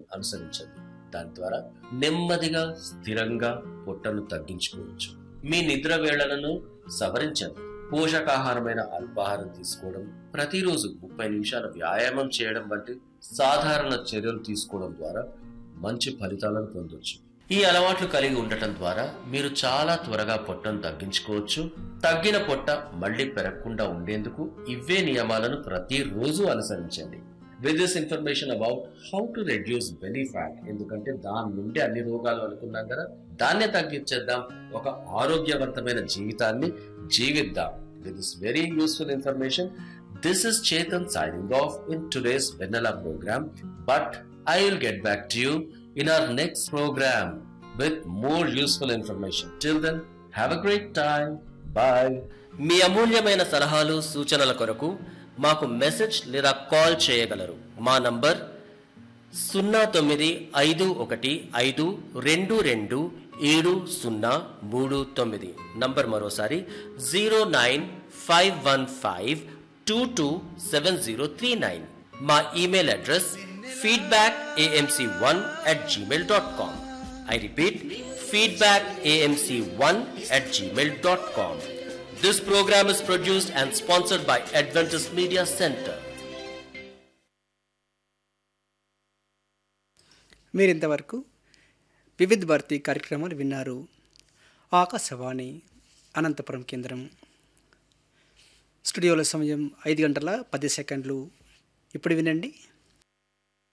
అనుసరించండి దాని ద్వారా నెమ్మదిగా స్థిరంగా పొట్టను తగ్గించుకోవచ్చు మీ నిద్ర వేళలను సవరించండి పోషకాహారమైన అల్పాహారం తీసుకోవడం ప్రతిరోజు ముప్పై నిమిషాల వ్యాయామం చేయడం వంటి సాధారణ చర్యలు తీసుకోవడం ద్వారా మంచి ఫలితాలను పొందొచ్చు ఈ అలవాట్లు కలిగి ఉండటం ద్వారా మీరు చాలా త్వరగా పొట్టను తగ్గించుకోవచ్చు తగ్గిన పొట్ట మళ్ళీ పెరగకుండా ఉండేందుకు ఇవే నియమాలను ప్రతిరోజు అనుసరించండి with this information about how to reduce belly fat ఎందుకంటే దాని నుండి అన్ని రోగాలు అనుకున్నాం కదా దాన్నే తగ్గించేద్దాం ఒక ఆరోగ్యవంతమైన జీవితాన్ని జీవిద్దాం with this very useful information this is Chetan signing off in today's Vennela programme but I will get back to you in our next programme with more useful information till then have a great time bye మీ అమూల్యమైన సలహాలు సూచనల కొరకు మాకు message లేదా call చేయగలరు మా number సున్నా తొమ్మిది ఐదు ఒకటి ఐదు రెండు రెండు ఏడు సున్నా మూడు తొమ్మిది నంబర్ మరోసారి zero nine five one five two two seven zero three nine మా email address feedback AMC one at Gmail dot com I repeat feedback amc1 at gmail.com. This program is produced and sponsored by Adventist Media Center. మీరింతవరకు వివిధ భారతి కార్యక్రమాలు విన్నారు ఆకాశవాణి అనంతపురం కేంద్రం స్టూడియోలో సమయం ఐదు గంటల పది సెకండ్లు ఇప్పుడు వినండి